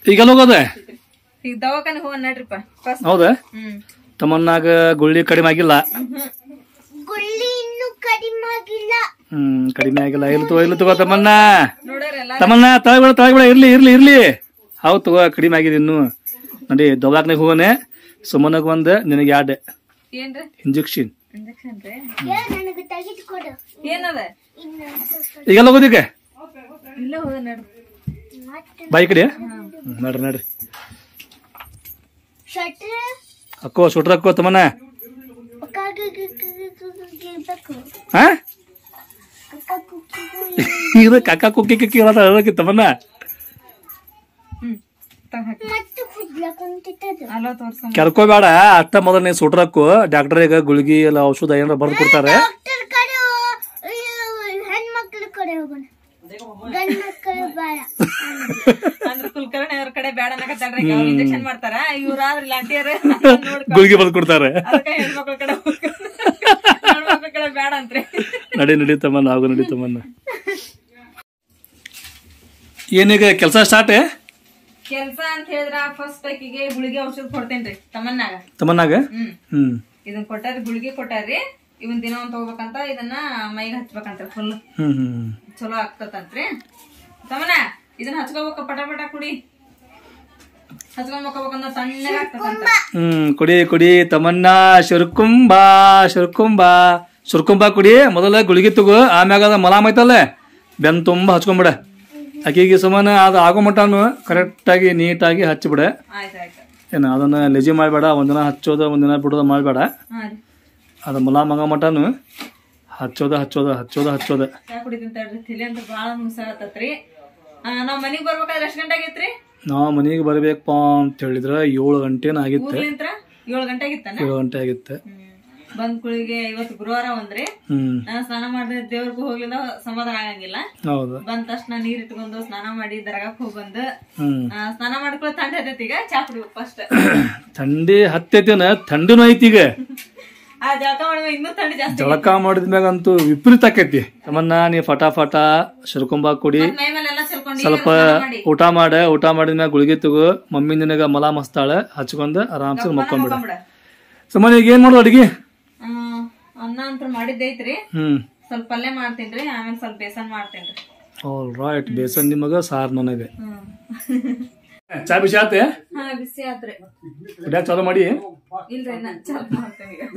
ಈಗ ಹೋಗೋದೆ ಈಗ ದವಾಖಾನೆ ಹೋಗೋಣ ನಡ್ರಿಪ್ಪ ಫಸ್ಟ್ ಹೌದಾ ಹ್ಮ್ ತಮ್ಮನ್ನಾಗ ಗುಳ್ಳಿ ಕಡಿಮೆ ಆಗಿಲ್ಲ ಗುಳ್ಳಿ ಇನ್ನು ಕಡಿಮೆ ಆಗಿಲ್ಲ ಹ್ಮ್ ಕಡಿಮೆ ಆಗಿಲ್ಲ ಇಲ್ಲಿ ತಗೋ ಇಲ್ಲಿ ತಗೋ ತಮ್ಮನ್ನ ನೋಡ್ಯಾರಲ್ಲ ತಮ್ಮನ್ನ ತಳಬೇಡ ತಳಬೇಡ ಇರ್ಲಿ ಇರ್ಲಿ ಇರ್ಲಿ ಹೌದು ತಗೋ ಕಡಿಮೆ ಆಗಿದೆ ಇನ್ನು ನೋಡಿ ದವಾಖಾನೆಗೆ ಹೋಗೋನೆ ಸುಮ್ಮನಗ್ ಒಂದ್ ನಿನಗೆ ಎರಡು ಏನ್ರಿ ಇಂಜೆಕ್ಷನ್ ಇಂಜೆಕ್ಷನ್ ರೀ ಏ ನನಗೆ ತೆಗೆದುಕೊಡು ಏನದ ಇನ್ನು ಸ್ವಲ್ಪ ಈಗೆಲ್ಲ ಹೋಗೋದೀಗ ಇಲ್ಲೇ ಹೋಗೋಣ ನಡ್ರಿ ಮತ್ತೆ ಬಾಯಿ ಕಡೆ ಹ್ಮ್, ನಡ್ರಿ ನಡ್ರಿ ಶಟ್ರ್ ಅಕ್ಕೋ ಸುಟ್ರ ಅಕ್ಕೋ ತಮ್ಮನ್ನ ಇರ್ಬೇಕು ಹಾ ಕಕ್ಕ ಕುಕ್ಕಿ ಇದು ಕಕ್ಕ ಕುಕ್ಕಿ ಕಿಕ್ಕಿ ಹೇಳತ್ತ ತಮ್ಮನ್ನ ಹ್ಮ್ ತಗೊಂಡ್ ಹಾಕಿ ಮತ್ತೆ ಕುದ್ಲಕೊಂತಿತ್ತದು ಅಲ್ಲ ತೋರ್ಸಂ ಕೆರ್ಕೋಬೇಡ ಅಷ್ಟ ಮೊದಲ ನೀ ಸುಟ್ರಕ್ಕು ಡಾಕ್ಟರ್ ಈಗ ಗುಳಿಗಿ ಎಲ್ಲ ಔಷಧ ಏನಾರ ಬರ್ದು ಕೊಡ್ತಾರೆ ಡಾಕ್ಟರ್ ಕಡೆ ಹೆಣ್ಮಕ್ಳ ಕಡೆ ಹೋಗೋಣ ಗಂಡ್ ಮಕ್ಕಳು ಬೇಡ ಅಂದ್ರ ಕುಲಕರ್ಣಿ ಅವ್ರ ಕಡೆ ಬೇಡ ಅನ್ನಕತ್ತಾಳ್ರಿ ಅವ್ರ ಇಂಜೆಕ್ಷನ್ ಮಾಡ್ತಾರ ಇವ್ರಾದ್ರ ಲಾಂಟಿಯರ್ ನೋಡ್ಕೊ ಗುಳಿಗೆ ಬರ್ದು ಕೊಡ್ತಾರೆ ಅದಕ್ಕ ಹೆಣ್ಮಕ್ಳ ಕಡೆ ಹೆಣ್ಮಕ್ಳ ಕಡೆ ಬೇಡ ಅಂತ್ರಿ ನಡಿ ನಡಿ ತಮ್ಮನ್ನ ಆಗು ನಡಿ ತಮ್ಮನ್ನ ಏನೀಗ ಕೆಲಸ ಸ್ಟಾರ್ಟ್ ಕೆಲ್ಸ ಅಂತ ಹೇಳಿದ್ರ ಫಸ್ಟ್ ಆಕಿಗೆ ಗುಳಿಗೆ ಔಷಧ ಕೊಡ್ತೇನ್ರಿ ತಮ್ಮನ್ನಾಗ ತಮ್ಮನ್ನಾಗ ಹ್ಮ್ ಹ್ಮ್ ಇದನ್ ಕೊಟ್ಟಾರಿ ಗುಳಿಗೆ ಕೊಟ್ಟಾರಿ ಇವನ್ ದಿನ ಒಂದ್ ತಗೋಬೇಕಂತ ಇದನ್ನ ಮೈಗೆ ಹಚ್ಬೇಕಂತ ಫುಲ್ ಹ್ಮ್ ಹ್ಮ್ ಚಲೋ ಆಗ್ತತಂತ್ರಿ ತಮ್ಮನ ಇದನ್ನ ಹಚ್ಕೋಬೇಕ ಪಟ ಪಟ ಕುಡಿ ಹಚ್ಕೊಂಡ್ ಮಕ್ಕೋಬೇಕಂದ್ರ ತಣ್ಣಗ ಆಗ್ತದಂತ ಹ್ಮ್ ಕುಡಿ ಕುಡಿ ತಮ್ಮನ್ನ ಶುರ್ಕುಂಬ ಶುರ್ಕುಂಬ ಶುರ್ಕುಂಬ ಕುಡಿ ಮೊದಲ ಗುಳಿಗೆ ತಗೋ ಆಮ್ಯಾಗ ಅದ ಮಲಾಮ್ ಐತಲ್ಲ ಬೆನ್ ತುಂಬಾ ಹಚ್ಕೊಂಬಿಡ ಆಕಿಗೆ ಸಮಾನ ಅದು ಆಗೋ ಮಟನು ಕರೆಕ್ಟಾಗಿ ನೀಟಾಗಿ ಹಚ್ಚಿಬಿಡ ಆಯ್ತಾಯ್ತು ಏನು ಅದನ್ನ ಲೆಜಿ ಮಾಡಬೇಡ ಒಂದಿನ ಹಚ್ಚೋದ ಒಂದಿನ ಬಿಡೋದ ಮಾಡಬೇಡ ಹಾ ರೀ ಅದು ಮಲಾಮ್ ಆಗೋ ಮಟನು ಹಚ್ಚೋದ ಹಚ್ಚೋದ ಹಚ್ಚೋದ ಹಚ್ಚೋದ ಚಾ ಕುಡಿತೀನಿ ತಡ್ರಿ ತಲೆ ಅಂತ ಬಾಳ ಮುಸಾಗತ್ತತ್ರಿ ನಾವ್ ಮನಿಗ್ ಬರ್ಬೇಕಾದ್ರೆ ಎಷ್ಟ್ ಗಂಟೆ ಆಗೈತ್ರಿ ನಾವು ಮನೆಗೆ ಬರ್ಬೇಕಪ್ಪ ಅಂತ ಹೇಳಿದ್ರ ಏಳು ಗಂಟೆನ ಆಗಿತ್ತೆ ಊರ್ಲಿಂತ್ರ ಏಳು ಗಂಟೆ ಆಗಿತ್ತಾನ ಏಳು ಗಂಟೆ ಆಗಿತ್ತೆ ಹ್ಮ್ ಬಂದ್ ಕುಳಿಗೆ ಇವತ್ತು ಗುರುವಾರ ಒಂದ್ರಿ ಹ್ಮ್ ನಾನು ಸ್ನಾನ ಮಾಡಿದ್ರೆ ದೇವ್ರಿಗೂ ಹೋಗ್ಲಿಲ್ಲ ಸಮಾಧಾನ ಆಗಂಗಿಲ್ಲ ಹೌದು ಬಂದ ತಕ್ಷಣ ನೀರ್ ಇಟ್ಕೊಂಡು ಸ್ನಾನ ಮಾಡಿ ದರ್ಗಾಕ್ ಹೋಗ್ ಬಂದು ಹ್ಮ್ ಆ, ಸ್ನಾನ ಮಾಡ್ಕೊಳ್ಳೋ ತಂಡ ಹತ್ತೈತಿ ಈಗ ಚಾ ಕುಡಿಬೇಕು ಫಸ್ಟ್ ಥಂಡಿ ಹತ್ತೈತೇನ ಥಂಡಿನೂ ಐತಿ ಈಗ ಆ ಜಳಕ ಮಾಡುವ ಇನ್ನೂ ತಂಡ ಜಾಸ್ತಿ ಜಳಕ ಮಾಡಿದ್ಮ್ಯಾಗಂತೂ ವಿಪರೀತ ಆಕೈತಿ ತಮ್ಮನ್ನ ನೀ ಫಟ ಫಟ ಶರ್ಕೊಂಬ ಕುಡಿ ಮೈ ಮೇಲೆಲ್ಲ ಚೆಲ್ಕೊಂಡು ಸ್ವಲ್ಪ ಮಾಡಿ ಊಟ ಮಾಡ ಊಟ ಮಾಡಿದ್ಮ್ಯಾಗ ಗುಳಿಗೆ ತಗೋ ಮಮ್ಮಿ ನಿನಗ ಮಲ ಮಸ್ತಾಳ ಹಚ್ಕೊಂಡ್ ಆರಾಮ್ಸೆ ಮಕ್ಕೊಂಬಿಡ ಮಕ್ಕೊಂಬಿಡ. ಸುಮ್ಮನೆ ಈಗ ಏನ್ ಮಾಡೋದು ಅಡಿಗೆ ಹ್ಮ್ ಅನ್ನ ಅಂತ ಮಾಡಿದ್ದೈತ್ರಿ ಹ್ಮ್ ಸ್ವಲ್ಪ ಪಲ್ಯ ಮಾಡ್ತೇನ್ರಿ ಆಮೇಲೆ ಸ್ವಲ್ಪ ಬೇಸನ್ ಮಾಡ್ತೇನ್ರಿ ಆಲ್ ರೈಟ್ ಬೇಸನ್ ನಿಮಗ ಸಾರ್ ನನಗೆ ಹ್ಮ್ ಚಾ ಬಿಸಿ ಆತೆ ಹಾ ಬಿಸಿ ಆತ್ರಿ ಕುಡಿಯಾಕ ಚಾಲು ಮಾಡಿ ಇಲ್ರಿ ನಾ ಚಾಲ್ ಮಾಡ್ತೇನೆ ಈಗ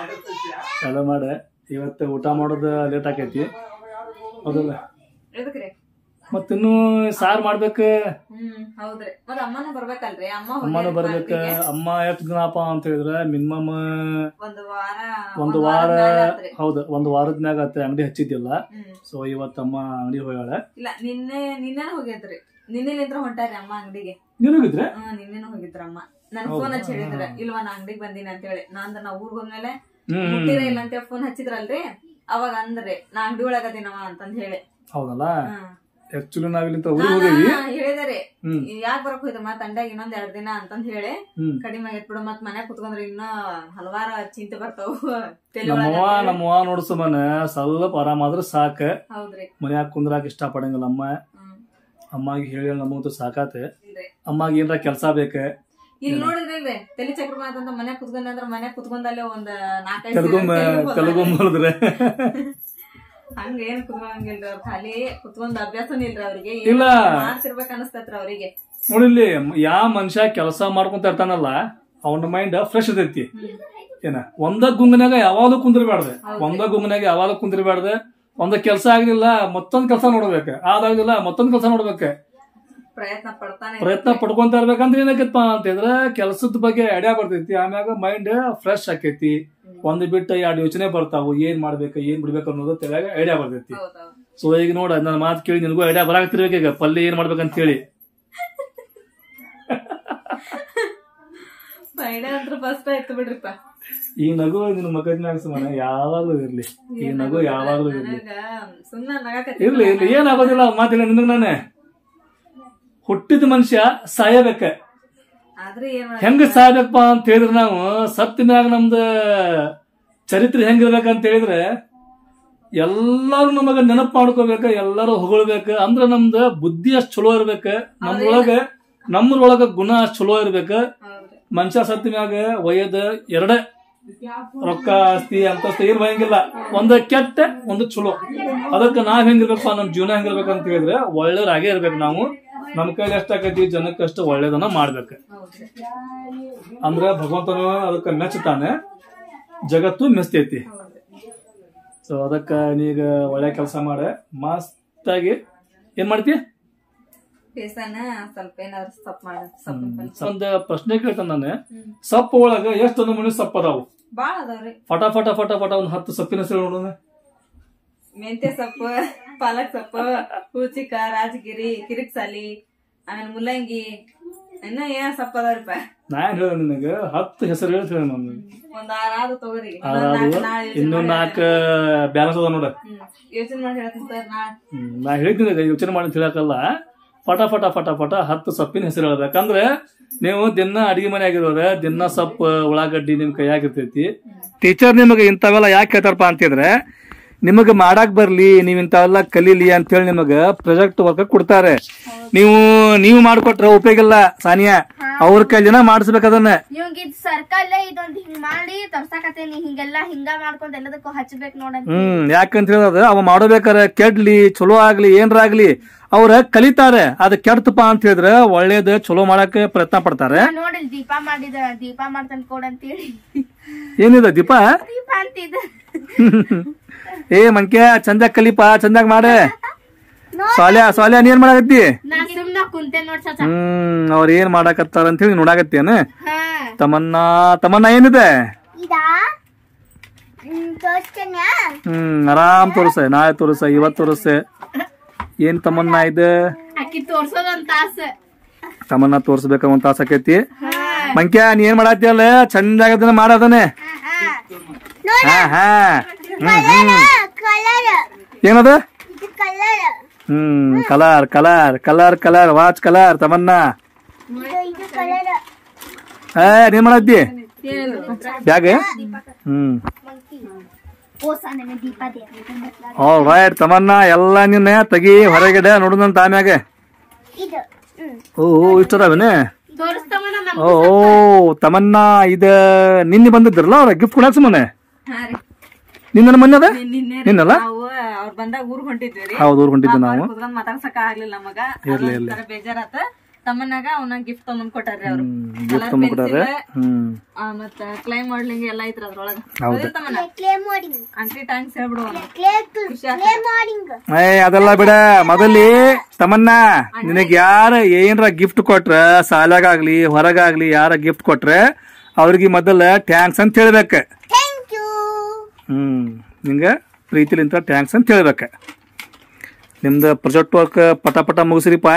ಚಾಲು ಮಾಡ ಇವತ್ತು ಊಟ ಮಾಡೋದು ಲೇಟ್ ಆಕೈತಿ ಹೌದಲ್ಲ ಎದಕ್ರಿ ಮತ್ತಿನ್ನು ಸಾರ್ ಮಾಡ್ಬೇಕ ಹ್ಮ್ ಹೌದ್ರಿ ಮತ್ತ ಅಮ್ಮನೂ ಬರ್ಬೇಕಲ್ರಿ ಅಮ್ಮ ಅಮ್ಮನ ಹೋಗ್ಯಾರಿ ಬರ್ಬೇಕ ಪಾರ್ಟಿಗೆ. ಅಮ್ಮ ಎಷ್ಟ್ ದಿನಪ್ಪ ಅಂತ ಹೇಳಿದ್ರ ಮಿನಿಮಮ್ ಒಂದು ವಾರ ಒಂದು ವಾರ ಮ್ಯಾಲ್ ಆತ್ರಿ. ಹೌದು ಒಂದು ವಾರದ ಮ್ಯಾಗ ಆತ ಅಂಗಡಿ ಹಚ್ಚಿದ್ದಿಲ್ಲ ಹ್ಮ್ ಸೊ ಇವತ್ತಮ್ಮ ಅಂಗಡಿ ಹೋಗ್ಯಾಳ ಇಲ್ಲ ನಿನ್ನೆ ನಿನ್ನೆ ಹೋಗಿದ್ರಿ ನಿನ್ನೆಲಿಂತ್ರ ಹೊಂಟಾರಿ ಅಮ್ಮ ಅಂಗಡಿಗೆ ನೀನ್ ಹೋಗಿದ್ರೆ ಹಾ ನಿನ್ನೆನೂ ಹೋಗಿದ್ರ ಅಮ್ಮ ನನ್ ಫೋನ್ ಹಚ್ಚಿ ಹೇಳಿದ್ರ ಇಲ್ವಾ ನಾ ಅಂಗಡಿಗೆ ಬಂದೀನಿ ಅಂತ ಹೇಳಿ ನಾ ಅಂದ್ರ ನಾ ಊರ್ಗ್ ಹೋದ್ಮೇಲೆ ಹ್ಮ್ ಮುಟ್ಟಿರ ಇಲ್ಲ ಅಂತ ಫೋನ್ ಹಚ್ಚಿದ್ರಲ್ರಿ ಅವಾಗ ಅಂದ್ರಿ ನಾ ಅಂಗಡಿ ಒಳಗದಿನವ ಅಂತಂದ್ ಹೇಳಿ ಹೌದಲ್ಲ ಹ್ಮ್ ಆಕ್ಚುಲಿ ನಾವಿಲ್ಲಿಂದ ಊರಿಗೆ ಹೋಗೇವಿ ಹೇಳಿದಾರೆ ಹ್ಮ್. ಯಾಕ್ ಬರಕ್ ಹೋಯ್ತ ಮತ್ ಅಂಡ್ಯಾಗ ಇನ್ನೊಂದ್ ಎರಡ್ ದಿನ ಅಂತಂದ್ ಹೇಳಿ ಹ್ಮ್ ಕಡಿಮೆ ಆಗೈತ್ ಬಿಡು ಮತ್ ಮನ್ಯಾಗ ಕುತ್ಕೊಂಡ್ರೆ ಇನ್ನೂ ಹಲವಾರು ಚಿಂತೆ ಬರ್ತಾವ ತಲೆ ನಮ್ಮವ್ವ ಒಳಗ ನಮ್ಮವ್ವ ನೋಡ್ಸು ಮನೆ ಸ್ವಲ್ಪ ಆರಾಮಾದ್ರೆ ಸಾಕ ಹೌದ್ರಿ ಮನ್ಯಾಗ ಕುಂದ್ರಾಕ ಇಷ್ಟ ಪಡಂಗಿಲ್ಲ ಅಮ್ಮ ಹ್ಮ್ ಅಮ್ಮಗೆ ಹೇಳಿ ನಮಗಂತೂ ಸಾಕಾತೆ ಇಲ್ರಿ ಅಮ್ಮಗೆ ಏನ್ರ ಕೆಲ್ಸ ಬೇಕ ಇಲ್ಲಿ ನೋಡಿದ್ರಿ ತಲೆ ಚಕ್ರ ಅಂತ ಮನ್ಯಾಗ ಕುತ್ಕೊಂಡ್ ಅಂದ್ರ ಮನ್ಯಾಗ ಕುತ್ಕೊಂಡಲ್ಲೇ ಒಂದ್ ನಾಲ್ಕೈದು ತೆಲುಗು ತೆಲುಗು ಮಾಡಿದ್ರೆ ಹಂಗ ಏನ್ ಕುತ್ಕೊಂಡಂಗಿಲ್ರಿ ಅವ್ರ ಖಾಲಿ ಕುತ್ಕೊಂಡ್ ಅಭ್ಯಾಸನ ಇಲ್ರಿ ಅವ್ರಿಗೆ ಇಲ್ಲ. ಮಾಡ್ತಿರ್ಬೇಕ ಅನಸ್ತೈತ್ರಿ ಅವ್ರಿಗೆ ನೋಡಿಲ್ಲಿ ಯಾವ ಮನುಷ್ಯ ಕೆಲಸ ಮಾಡ್ಕೊಂತ ಇರ್ತಾನಲ್ಲ ಅವನ ಮೈಂಡ್ ಫ್ರೆಶ್ ಇರ್ತೈತಿ ಏನ ಒಂದ ಗುಂಗನ್ಯಾಗ ಯಾವಾಗಲೂ ಕುಂದ್ರಬಾರ್ದು ಒಂದ ಗುಂಗನ್ಯಾಗ ಯಾವಾಗಲೂ ಕುಂದ್ರಬಾರ್ದು ಒಂದ ಕೆಲಸ ಆಗ್ಲಿಲ್ಲ ಮತ್ತೊಂದ್ ಕೆಲಸ ನೋಡ್ಬೇಕು ಅದಾಗ್ಲಿಲ್ಲ ಮತ್ತೊಂದ್ ಕೆಲಸ ನೋಡ್ಬೇಕು ಪ್ರಯತ್ನ ಪಡ್ತಾನೆ ಪ್ರಯತ್ನ ಪಡ್ಕೊಂತ ಇರ್ಬೇಕಂದ್ರೆ ಏನಾಕೈತಪ್ಪ ಅಂತಂದ್ರ ಕೆಲಸದ ಬಗ್ಗೆ ಐಡಿಯಾ ಬರ್ತೈತಿ ಆಮ್ಯಾಗ ಮೈಂಡ್ ಫ್ರೆಶ್ ಆಕೈತಿ ಒಂದ್ ಬಿಟ್ಟು ಎರಡು ಯೋಚನೆ ಬರ್ತಾವು ಏನ್ ಮಾಡ್ಬೇಕು ಏನ್ ಬಿಡ್ಬೇಕು ಅನ್ನೋದು ತಲೆಯಾಗ ಐಡಿಯಾ ಬರ್ತೈತಿ ಹೌದೌದು ಸೊ ಈಗ ನೋಡ ನನ್ನ ಮಾತು ಕೇಳಿ ನಿನಗೂ ಐಡಿಯಾ ಬರಾಕತ್ತಿರ್ಬೇಕು ಈಗ ಪಲ್ಯ ಏನ್ ಮಾಡ್ಬೇಕಂತ ಹೇಳಿ ಐಡಿಯಾ ಅಂತ ಫಸ್ಟ್ ಆಯ್ತು ಬಿಡ್ರಿಪ್ಪ ಈ ನಗು ನಿನ್ನ ಮಗದ ಮ್ಯಾಗ ಸುಮ್ಮನೆ ಯಾವಾಗ್ಲೂ ಇರ್ಲಿ ಈ ನಗು ಯಾವಾಗ್ಲೂ ಇರ್ಲಿ ನನಗ ಸುಮ್ನ ನಗಾಕತ್ತಿ ಇರ್ಲಿ ಇರ್ಲಿ ಏನಾಗೋದಿಲ್ಲ ಮಾತಿಲ್ಲ ನಿನಗ ನಾನೇ ಹುಟ್ಟಿದ ಮನುಷ್ಯ ಸಾಯಬೇಕ ಆದ್ರೆ ಏನ್ ಮಾಡ ಹೆಂಗ ಸಾಯ್ಬೇಕಪ್ಪ ಅಂತ ಹೇಳಿದ್ರೆ ನಾವು ಸತ್ತ ಮ್ಯಾಗ ನಮ್ದ ಚರಿತ್ರೆ ಹೆಂಗಿರ್ಬೇಕಂತ ಹೇಳಿದ್ರೆ ಎಲ್ಲಾರು ನಮಗ ನೆನಪು ಮಾಡ್ಕೋಬೇಕ ಎಲ್ಲಾರು ಹೊಗಳ್ಬೇಕ ಅಂದ್ರ ನಮ್ದ ಬುದ್ಧಿ ಅಷ್ಟ್ ಚಲೋ ಇರ್ಬೇಕ ನಮ್ದೊಳಗ ನಮ್ಮದ್ರೊಳಗ ಗುಣ ಚಲೋ ಇರ್ಬೇಕ ಹೌದ್ರಿ ಮನುಷ್ಯ ಸತ್ತ ಮ್ಯಾಗ ಒಯ್ಯದ ಎರಡ ರೊಕ್ಕ ಆಸ್ತಿ ಅಂತಸ್ತಿ ಏನ್ ಬಯಂಗಿಲ್ಲ ಒಂದ್ ಕೆಟ್ಟ ಒಂದು ಚಲೋ ಅದಕ್ಕೆ ನಾವ್ ಹೆಂಗಿರ್ಬೇಕು ನಮ್ ಜೀವನ ಹೆಂಗಿರ್ಬೇಕು ಅಂತ ಹೇಳಿದ್ರೆ ಒಳ್ಳೇದಾಗೆ ಇರ್ಬೇಕು ನಾವು ನಮ್ ಕೈಲಿ ಎಷ್ಟಾಕೈತಿ ಜನಕ್ಕಷ್ಟು ಒಳ್ಳೇದನ್ನ ಮಾಡ್ಬೇಕು ಹೌದ್ರಿ ಅಂದ್ರ ಭಗವಂತನು ಅದಕ್ಕೆ ಮೆಚ್ಚತಾನೆ ಜಗತ್ತು ಮೆಚ್ಚತೈತಿ ಸೊ ಅದಕ್ಕ ನೀಗ ಒಳ್ಳೆ ಕೆಲಸ ಮಾಡ ಮಸ್ತಾಗಿ ಏನ್ ಮಾಡ್ತಿ ಬೇಸನ ಸ್ವಲ್ಪ ಏನಾದ್ರು ಸಪ್ ಮಾಡ ಸಪ್ಪಿನ ಪಲ್ಯ ಒಂದ್ ಪ್ರಶ್ನೆ ಕೇಳ್ತಾನ ನಾನು ಸಪ್ಪು ಒಳಗ ಎಷ್ಟು ನಮೂನಿ ಸಪ್ಪ ಅದಾವು ಬಾಳ ಅದಾವ್ರಿ ಫಟ ಫಟ ಫಟ ಫಟ ಒಂದ್ ಹತ್ತು ಸಪ್ಪಿನ ಹೆಸರು ನೋಡೋಣ ಮೆಂತ್ಯ ಸೊಪ್ಪು ಪಾಲಕ್ ಸೊಪ್ಪು ಹೂಚಿಕ ರಾಜಗಿರಿ ಕಿರಿಕ್ಸಾಲಿ ಆಮೇಲೆ ಮುಲ್ಲಂಗಿ ಇನ್ನ ಏನ್ ಸೊಪ್ಪು ಅದಾವ್ರಿಪ್ಪ ನಾ ಏನ್ ಹೇಳ್ದೆ ನಿನಗ ಹತ್ತು ಹೆಸರು ಹೇಳ್ತ ಹೇಳ ನಾನು ಒಂದ್ ಆರ್ ಆದು ತಗೋರಿ ಅದಾವು ಇನ್ನೂ ನಾಲ್ಕು ಬ್ಯಾಲೆನ್ಸ್ ಅದ ನೋಡ ಯೋಚನೆ ಮಾಡಿ ಹೇಳ್ತೀನಿ ಸರ್ ನಾಳೆ ಹ್ಮ್, ನಾ ಹೇಳ್ತೀನಿ ಯೋಚನೆ ಮಾಡಿ ಅಂತ ಹೇಳಕಲ್ಲ ಫಟ ಫಟ ಫಟ ಫಟ ಹತ್ತು ಸೊಪ್ಪಿನ ಹೆಸರು ಹೇಳ್ಬೇಕಂದ್ರೆ ನೀವು ದಿನ ಅಡಿಗೆ ಮನೆ ಆಗಿರೋರ ದಿನ ಸೊಪ್ಪು ಉಳ್ಳಾಗಡ್ಡಿ ನಿಮ್ ಕೈಯಾಗಿರ್ತೈತಿ ಟೀಚರ್ ನಿಮಗೆ ಇಂಥವೆಲ್ಲ ಯಾಕೆ ಹೇಳ್ತಾರಪ್ಪ ಅಂತಿದ್ರೆ ನಿಮಗೆ ಮಾಡಾಕ್ ಬರ್ಲಿ ನೀವ್ ಇಂಥವೆಲ್ಲ ಕಲೀಲಿ ಅಂತೇಳಿ ನಿಮಗೆ ಪ್ರಾಜೆಕ್ಟ್ ವರ್ಕ್ ಕೊಡ್ತಾರೆ ನೀವು ನೀವು ಮಾಡ್ಕೊಟ್ರೆ ಉಪಯೋಗ ಇಲ್ಲ ಸಾನಿಯಾ ಅವ್ರ ಕೈಲಿನ ಮಾಡಿಸ್ಬೇಕು ಅದನ್ನ ಇವಂಗ ಇದ್ ಸರ್ಕಲ್ ಇದೊಂದ್ ಹಿಂಗ್ ಮಾಡಿ ತರ್ಸಾಕತ್ತೇನಿ ಹಿಂಗೆಲ್ಲ ಹಿಂಗ ಮಾಡ್ಕೊಂಡ್ ಎಲ್ಲದಕ್ಕೂ ಹಚ್ಬೇಕ್ ನೋಡಂತ ಹ್ಮ್ ಯಾಕಂತ ಹೇಳಿದ್ರೆ ಅವ ಮಾಡೋಬೇಕಾರೆ ಕೆಡ್ಲಿ ಚಲೋ ಆಗ್ಲಿ ಏನ್ರಾಗ್ಲಿ ಅವ್ರ ಕಲಿತಾರೆ ಅದ್ ಕೆಡ್ತಪ್ಪ ಅಂತ ಹೇಳಿದ್ರೆ ಒಳ್ಳೇದ್ ಚಲೋ ಮಾಡಕ್ಕೆ ಪ್ರಯತ್ನ ಪಡ್ತಾರೆ ನೋಡಿಲ್ ದೀಪ ಮಾಡಿದ ದೀಪ ಮಾಡ್ತಂದ್ ಕೊಡ್ ಅಂತೇಳಿ ಏನಿದೆ ದೀಪ ದೀಪ ಅಂತಿದ ಏ ಮಂಕ್ಯ ಚಂದಾಗ ಕಲಿಪ ಚಂದಾಗ ಮಾಡೆ ಸಾಲ್ಯ ಸಾಲ್ಯ ನೀ ಏನ್ ಮಾಡಾಕತ್ತಿ ನಾ ಸುಮ್ನ ಕುಂತೆ ನೋಡ್ ಚಾಚಾ ಹ್ಮ್ ಅವ್ರ ಏನ್ ಮಾಡಾಕತ್ತಾರ ಅಂತ ಹೇಳಿ ನೋಡಾಕತ್ತೇನ ಹಾ ತಮನ್ನ ತಮನ್ನ ಏನಿದೆ ಇದಾ ತೋರಿಸ್ತೇನೆ ಹ್ಮ್ ಆರಾಮ್ ತೋರ್ಸ ನಾಳೆ ತೋರ್ಸ ಇವತ್ ತೋರ್ಸ ಏನ್ ತಮನ್ನ ಇದೆ ಅಕ್ಕಿ ತೋರ್ಸೋದೊಂದ್ ತಾಸ ತಮನ್ನ ತೋರ್ಸ್ಬೇಕ ಒಂದ್ ತಾಸಕೈತಿ ಮಂಕ್ಯ ನೀ ಏನ್ ಮಾಡಾತಿಯಲ್ಲ ಚಂದಾಗ ಅದನ್ನ ಮಾಡದನೆ ಹಾ ಹಾ ಹ್ಮ್ ಹ್ಮ್ ಕಲರ್ ಏನದ ಇದು ಕಲರ್ ಹ್ಮ್ colour colour colour colour watch colour Tamanna ಇದು ಕಲರ್ ಏ ನೀನ್ ಮಾಡತ್ತಿ ಬ್ಯಾಗ್ ಹ್ಮ್ ಓಸ ನೆನೆ ದೀಪ ದೇ ಆಲ್ ರೈಟ್ ತಮನ್ನ ಎಲ್ಲ ನಿನ್ನೆ ತೆಗಿ ಹೊರಗಡೆ ನೋಡುದಂತ ಆಮ್ಯಾಗ ಇದು ಹ್ಮ್ ಓ ಇಷ್ಟ ಅದಾವೇನೆ ತೋರಿಸ್ತವನ ನಮ್ ಓ ಓ, ತಮನ್ನ ಇದ ನಿನ್ನೆ ಬಂದಿದ್ರಲ್ಲ ಅವ್ರ ಗಿಫ್ಟ್ ಕೊಡಾಕ್ ಸುಮ್ಮನೆ ಹಾ ರೀ ನಿನ್ನ ಮೊನ್ನೆ ಅದ ನಿನ್ನೆ ರೀ ನಿನ್ನಲ್ಲ ನಾವು ಅವ್ರ ಬಂದಾಗ ಊರ್ ಹೊಂಟಿದ್ವಿ ರೀ ಹೌದು ಊರ್ ಹೊಂಟಿದ್ವಿ ನಾವು ಕುತ್ಕೊಂಡ್ ಮಾತಾಡ್ಸಕ ಆಗ್ಲಿಲ್ಲ ನಮಗ ಅದೊಂಥರ ಬೇಜಾರಾತ ತಮ್ಮನಾಗ ಅವನ ಗಿಫ್ಟ್ ತಗೊಂಡ್ ಕೊಟ್ಟಾರ್ರಿ ಅವ್ರು ಗಿಫ್ಟ್ ತೊಗೊಂಡ್ಬಿಟ್ಟಾರೆ ಹ್ಮ್ ಆ, ಮತ್ತ ಕ್ಲೈಮ್ ಮಾಡ್ಲಿಂಗ್ ಎಲ್ಲಾ ಐತ್ರ ಅದ್ರೊಳಗ ಹೌದು. ಹೌದಿಲ್ಲ ತಮ್ಮನ ಕ್ಲೇ ಮಾಡಿಂಗ್ ಅಂಟಿ ಟ್ಯಾಂಕ್ಸ್ ಹೇಳ್ಬಿಡು ಅವ್ನು. ಕ್ಲೇ ಕ್ಲೇ ಮಾಡಿಂಗ್ ಏ ಅದೆಲ್ಲ ಬಿಡ ಮೊದಲಿ ತಮನ್ನ ನಿನಗ್ ಯಾರ ಏನ್ರ ಗಿಫ್ಟ್ ಕೊಟ್ರ ಸಾಲಾಗಾಗ್ಲಿ ಹೊರಗಾಗ್ಲಿ ಯಾರ ಗಿಫ್ಟ್ ಕೊಟ್ರ ಅವ್ರಿಗೆ ಮೊದಲ ಟ್ಯಾಂಕ್ಸ್ ಅಂತ ಹೇಳ್ಬೇಕ ಥ್ಯಾಂಕ್ ಯು ಹ್ಮ್ ನಿಂಗ ಪ್ರೀತಿಲಿಂತ ಟ್ಯಾಂಕ್ಸ್ ಅಂತ ಹೇಳ್ಬೇಕ ನಿಮ್ದು ಪ್ರಾಜೆಕ್ಟ್ ವರ್ಕ್ ಪಟ ಪಟ ಮುಗಿಸ್ರಿಪ್ಪ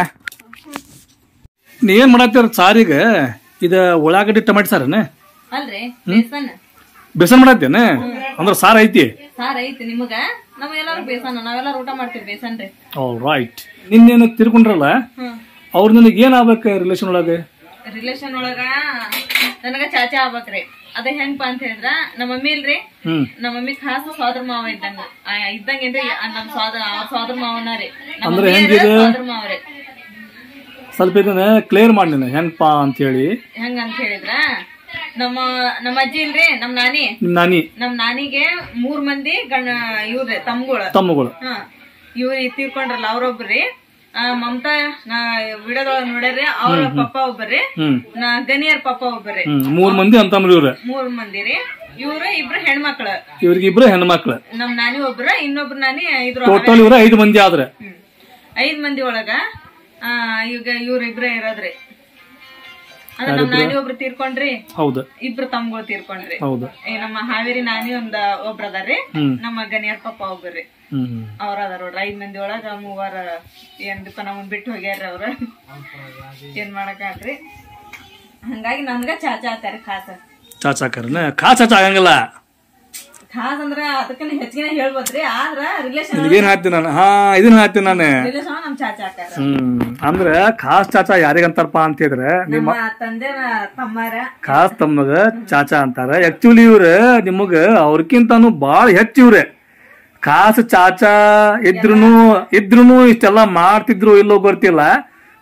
ನೀ ಏನ್ ಮಾಡತ್ತೀರ ಸಾರಿಗೆ ಇದ ಉಳ್ಳಾಗಡ್ಡಿ ಟಮಾಟಿ ಸಾರನ ಅಲ್ರಿ ಬೇಸನ್ ಬೇಸನ್ ಮಾಡತ್ತೇನ ಅಂದ್ರ ಸಾರ್ ಐತಿ ಸಾರ್ ಐತಿ ನಿಮಗ ನಮಗೆಲ್ಲಾರು ಬೇಸನ್ ನಾವೆಲ್ಲಾರು ಊಟ ಮಾಡ್ತೀವಿ ಬೇಸನ್ ರೀ ರೈಟ್ ನಿನ್ನೇನು ತಿರ್ಕೊಂಡ್ರಲ್ಲ ಹ್ಮ್ ಅವ್ರ ನಿನಗೆ ಏನ್ ಆಗ್ಬೇಕ ರಿಲೇಷನ್ ಒಳಗೆ ರಿಲೇಷನ್ ಒಳಗ ನನಗ ಚಾಚಾ ಆಗ್ಬೇಕ್ರಿ ಅದ ಹೆಂಗಪ್ಪ ಅಂತ ಹೇಳಿದ್ರ ನಮ್ಮ ಮಮ್ಮಿ ಇಲ್ರಿ ಹ್ಮ್ ನಮ್ಮ ಮಮ್ಮಿ ಖಾಸ ಸೋದರ ಮಾವ ಇದ್ದಂಗ ಆ, ಇದ್ದಂಗೇನ್ರಿ ಆ, ನಮ್ ಸೋದರ ಅವ್ರ ಸೋದರ ಮಾವನ ರೀ ನಮ್ಮ ಅಂದ್ರೆ ಮಮ್ಮಿಯರ ಹೆಂಗಿದೆ? ಸೋದರ ಮಾವ್ರಿ ಸ್ವಲ್ಪ ಇದನ್ನ ಕ್ಲಿಯರ್ ಮಾಡಿ ನೀನು ಹೆಂಗಪ್ಪ ಅಂತ ಹೇಳಿ ಹೆಂಗ ಅಂತ ಹೇಳಿದ್ರ ನಮ್ಮ ನಮ್ಮ ಅಜ್ಜಿ ಇಲ್ರಿ ನಮ್ ನಾನಿ ನಿಮ್ ನಾನಿ ನಮ್ ನಾನಿಗೆ ಮೂರ್ ಮಂದಿ ಗಣ ಇವ್ರಿ ತಮ್ಗಳು ತಮ್ಮಗಳು ಹಾ ಇವ್ರು ತೀರ್ಕೊಂಡ್ರಲ್ಲ ಅವ್ರೊಬ್ರಿ ಆ, ಮಮತಾ ನಾ ವಿಡಿಯೋದೊಳಗ ನೋಡ್ಯಾರಿ ಅವ್ರ ಪಪ್ಪ ಒಬ್ಬರ್ರಿ ಹ್ಮ್ ನಾ ಗನಿಯರ್ ಪಪ್ಪ ಒಬ್ಬರ್ರಿ ಹ್ಮ್ ಮೂರ್ ಮಂದಿ ಅಂತಂಬ್ರಿ ಇವ್ರ ಮೂರ್ ಮಂದಿ ರೀ ಇವ್ರು ಇಬ್ರು ಹೆಣ್ಮಕ್ಳ ಇವ್ರಿಗೆ ಇಬ್ರು ಹೆಣ್ಮಕ್ಳು ನಮ್ ನಾನಿ ಒಬ್ರ ಇನ್ನೊಬ್ರು ನಾನಿ ಇದ್ರ ಟೋಟಲ್ ಇವ್ರ ಐದು ಮಂದಿ ಆದ್ರೆ ಹ್ಮ್. ಐದ್ ಮಂದಿ ಒಳಗ ಆ ಈಗ ಇವ್ರ ಇಬ್ರೇ ಇರೋದ್ರಿ ಅದ್ರ ನಮ್ ನಾನಿ ಒಬ್ರು ತೀರ್ಕೊಂಡ್ರಿ ಹೌದು ಇಬ್ರು ತಮ್ಗಳು ತೀರ್ಕೊಂಡ್ರಿ ಹೌದು ಈ ನಮ್ಮ ಹಾವೇರಿ ನಾನಿ ಒಂದ ಒಬ್ರ ಅದಾರ್ರಿ ಹ್ಮ್ ನಮ್ಮ ಗನಿಯರ್ ಪಪ್ಪ ಒಬ್ಬರ್ರಿ ಹ್ಮ್ ಹ್ಮ್ ಅವ್ರ ಅದಾರ ನೋಡ್ರಿ ಐದ್ ಮಂದಿ ಒಳಗ ಮೂವರ ಏನ್ರಿಪ್ಪ ನಮ್ಮನ್ ಬಿಟ್ಟು ಹೋಗ್ಯಾರ ಅವ್ರ ಏನ್ ಮಾಡಕಾಗ್ರಿ ಹಂಗಾಗಿ ನನ್ಗ ಚಾಚಾ ಆತಾರ ಖಾಸ ಚಾಚಾಕರನ ಖಾ ಚಾಚಾ ಆಗಂಗಿಲ್ಲ ಖಾಸ್ ಅಂದ್ರ ಅದಕ್ಕನ ಹೆಚ್ಚಿಗೆ ಹೇಳ್ಬೋದ್ರಿ ಆದ್ರ ರಿಲೇಷನ್ ನಿನಗೇನ್ ಹಾಕ್ತೀನಿ ನಾನು ಹಾ ಇದನ್ನ ಹಾಕ್ತೀನಿ ನಾನು ರಿಲೇಷನ್ ನಮ್ ಚಾಚಾ ಆತಾರ ಹ್ಮ್ ಅಂದ್ರೆ ಖಾಸ್ ಚಾಚಾ ಯಾರಿಗಂತಾರಪ್ಪ ಅಂತಿದ್ರೆ ನಿಮ್ಮ ನಮ್ಮ ತಂದೆ ತಮ್ಮಾರ ಖಾಸ್ ತಮ್ಮಗ ಚಾಚಾ ಅಂತಾರ ಆಕ್ಚುಲಿ ಇವ್ರ ನಿಮಗ ಅವ್ರಕ್ಕಿಂತಾನು ಬಾಳ ಹೆಚ್ಚು ಇವ್ರೆ ಖಾಸ್ ಚಾಚಾ ಇದ್ರುನು ಇದ್ರುನು ಇಷ್ಟೆಲ್ಲ ಮಾಡ್ತಿದ್ರು ಇಲ್ಲೋ ಗೊತ್ತಿಲ್ಲ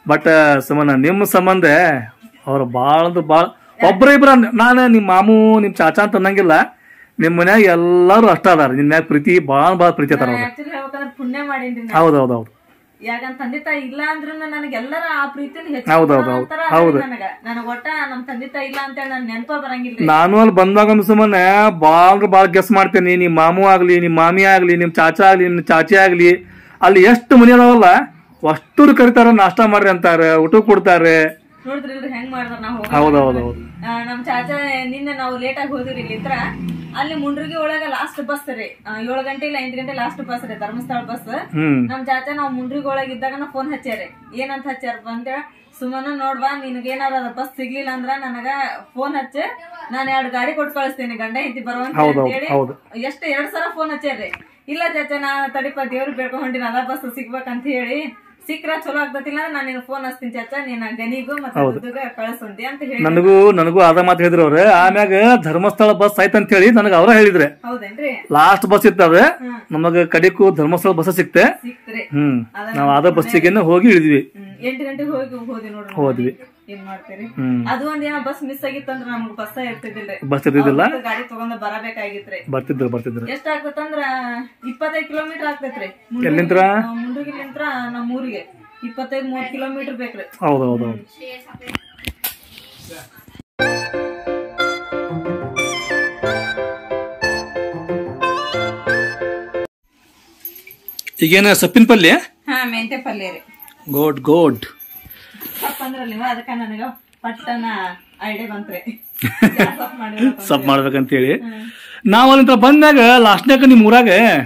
ಬಟ್ ಸುಮನ ನಿಮ್ಮ ಸಂಬಂಧ ಅವ್ರು ಭಾಳ ಅಂದ್ರೆ ಭಾಳ ಒಬ್ರ ಇಬ್ರ ನಾನು ನಿಮ್ಮ ಮಾಮು ನಿಮ್ಮ ಚಾಚಾ ಅಂತ ಅನ್ನಂಗಿಲ್ಲ ನಿಮ್ಮ ಮನ್ಯಾಗ ಎಲ್ಲಾರು ಅಷ್ಟ ಅದಾರ ನಿನ್ನ ಮ್ಯಾಗ ಪ್ರೀತಿ ಭಾಳ ಭಾಳ ಪ್ರೀತಿ ಅದಾರ ಅವ್ರು ಆಕ್ಚುಲಿ ಹೇಳ್ಬೇಕಂದ್ರೆ ಪುಣ್ಯ ಮಾಡೀನ್ರಿ ನಾ ಹೌದು ಹೌದು ಹೌದು ಯಾಕಂತ ತಂದೆ ತಾಯಿ ಇಲ್ಲ ಅಂದ್ರೂ ನನಗೆ ಎಲ್ಲರ ಆ ಪ್ರೀತಿನ ಹೌದ್ ಹೌದ್ ಹೌದ್. ಹೌದು. ನನಗ ನನಗ ಒಟ್ಟ ನಮ್ ತಂದೆ ತಾಯಿ ಇಲ್ಲ ಅಂತೇಳಿ ನನ್ ನೆನಪ ಬರಂಗಿಲ್ರಿ ನಾನು ಅಲ್ಲಿ ಬಂದಾಗ ಸುಮ್ಮನೆ ಭಾಳ ಭಾಳ ಗೆಸ್ ಮಾಡ್ತೇನೆ ನಿಮ್ಮ ಮಾಮು ಆಗ್ಲಿ ನಿಮ್ಮ ಮಾಮಿ ಆಗ್ಲಿ ನಿಮ್ಮ ಚಾಚಾ ಆಗ್ಲಿ ನಿಮ್ಮ ಚಾಚಿ ಆಗ್ಲಿ ಅಲ್ಲಿ ಎಷ್ಟು ಮನಿ ಅದಾವಲ್ಲ ಅಷ್ಟೂರು ಕರಿತಾರ ನಾಷ್ಟಾ ಮಾಡ್ರಿ ಅಂತಾರೆ ಊಟ ಕೊಡ್ತಾರೆ ನೋಡಿದ್ರಿಲ್ರಿ ಹೆಂಗ್ ಮಾಡ್ತಾರ ನಾವು ಹೌದು ಹೌದು ಹೌದು ಆ, ನಮ್ ಚಾಚಾ ನಿನ್ನೆ ನಾವು ಲೇಟ್ ಆಗಿ ಹೋದ್ರಿ ಇಲ್ಲಿಂತ್ರ ಅಲ್ಲಿ ಮುಂಡ್ರಿಗೆ ಒಳಗ ಲಾಸ್ಟ್ ಬಸ್ ರೀ ಆ, ಏಳು ಗಂಟೆ ಇಲ್ಲ ಎಂಟು ಗಂಟೆ ಲಾಸ್ಟ್ ಬಸ್ ರೀ ಧರ್ಮಸ್ಥಳ ಬಸ್ ಹ್ಮ್ ನಮ್ ಚಾಚಾ ನಾವ್ ಮುಂಡ್ರಿಗೆ ಒಳಗ್ ಇದ್ದಾಗ ಫೋನ್ ಹಚ್ಚಾರಿ ಏನಂತ ಹಚ್ಚಾರಪ್ಪ ಅಂತೇಳಿ ಸುಮನ ನೋಡ್ವಾ ನಿನಗೇನಾರ ಅದ ಬಸ್ ಸಿಗ್ಲಿಲ್ಲ ಅಂದ್ರ ನನಗ ಫೋನ್ ಹಚ್ಚ ನಾನ್ ಎರಡ್ ಗಾಡಿ ಕೊಟ್ಟು ಕಳಿಸ್ತೀನಿ ಗಂಡ ಹೆಂಡತಿ ಬರುವಂತ ಹೌದು ಹೇಳಿ ಹೌದು ಎಷ್ಟ್ ಎರಡ್ ಸಲ ಫೋನ್ ಹಚ್ಚಾರಿ ಇಲ್ಲ ಚಾಚಾ ನಾ ತಡಿಪ ದೇವ್ರಿಗೆ ಬೇಡ್ಕೊಂಡ್ ಹೊಂಟಿನ ಅದ ಬಸ್ ಸಿಗ್ಬೇಕಂತ ಹೇಳಿ ಸಿಕ್ರ ಚಲೋ ಆಗ್ತತಿಲ್ಲ ಅಂದ್ರೆ ನಾನು ನಿನ್ ಫೋನ್ ಹಚ್ತೀನಿ ಚಾಚಾ ನೀನ್ ಗನಿಗೂ ಮತ್ತೆ ದುಡ್ಡುಗ ಕಳಿಸಂತಿ ಅಂತ ಹೇಳಿ ನನಗೂ ನನಗೂ ಅದ ಮಾತು ಹೇಳಿದ್ರು ಅವ್ರೆ ಆಮ್ಯಾಗ ಧರ್ಮಸ್ಥಳ ಬಸ್ ಆಯ್ತು ಅಂತ ಹೇಳಿ ನನಗೆ ಅವ್ರ ಹೇಳಿದ್ರೆ ಹೌದೇನ್ರಿ ಲಾಸ್ಟ್ ಬಸ್ ಇತ್ತದ ನಮಗ ಕಡೆಕು ಧರ್ಮಸ್ಥಳ ಬಸ್ ಸಿಕ್ತೆ ಸಿಕ್ತ್ರಿ ಹ್ಮ್ ಅದ ನಾವ್ ಅದ ಬಸ್ಸಿಗೆ ಹೋಗಿ ಇಳಿದ್ವಿ ಹ್ಮ್ ಎಂಟು ಗಂಟೆಗೆ ಹೋಗಿ ಹೋದ್ವಿ ನೋಡ್ರಿ ಹೋದ್ವಿ ಏನ್ ಮಾಡ್ತೀರಿ ಹ್ಮ್ ಅದು ಒಂದ್ ಏನೋ ಬಸ್ ಮಿಸ್ ಆಗಿತ್ತಂದ್ರ ನಮ್ಗ್ ಬಸ್ ಇರ್ತಿದಿಲ್ರಿ ಬಸ್ ಇದ್ದಿದ್ದಿಲ್ಲ ಅವ್ರು ಗಾಡಿ ತಗೊಂಡ್ ಬರಬೇಕಾಗಿತ್ರಿ ಬರ್ತಿದ್ರು ಬರ್ತಿದ್ರು ಎಷ್ಟ್ ಆಗ್ತದಂದ್ರ ಇಪ್ಪತ್ತೈದ್ ಕಿಲೋಮೀಟರ್ ಆಗ್ತೈತ್ರಿ ಎಲ್ಲಿಂತ್ರ ಮುಂಡ್ರಿಗಿಲಿಂತ್ರ ನಮ್ ಊರಿಗೆ ಇಪ್ಪತ್ತೈದ್ ಮೂವತ್ ಕಿಲೋಮೀಟರ್ ಬೇಕ್ರಿ ಹೌದು ಹೌದು ಹೌದು ಈಗೇನ ಸೊಪ್ಪಿನ ಪಲ್ಯ ಹಾ ಮೆಂತೆ ಪಲ್ಯ ರೀ ಗೋಡ್ ಗೋಡ್ ಸೊಪ್ಪ ಅಂದ್ರಲ್ಲ ನೀವು ಅದಕ್ಕ ನನಗ ಪಟ್ಟನ ಐಡಿಯಾ ಬಂತ್ರಿ ಸೊಪ್ಪ್ ಮಾಡಿರೋದು. ಸಬ್ ಮಾಡ್ಬೇಕಂತೇಳಿ ನಾವ್ ಅಲ್ಲಿಂದ ಬಂದಾಗ ಲಾಸ್ಟ್ನ್ಯಾಗ ನಿಮ್ ಊರಾಗ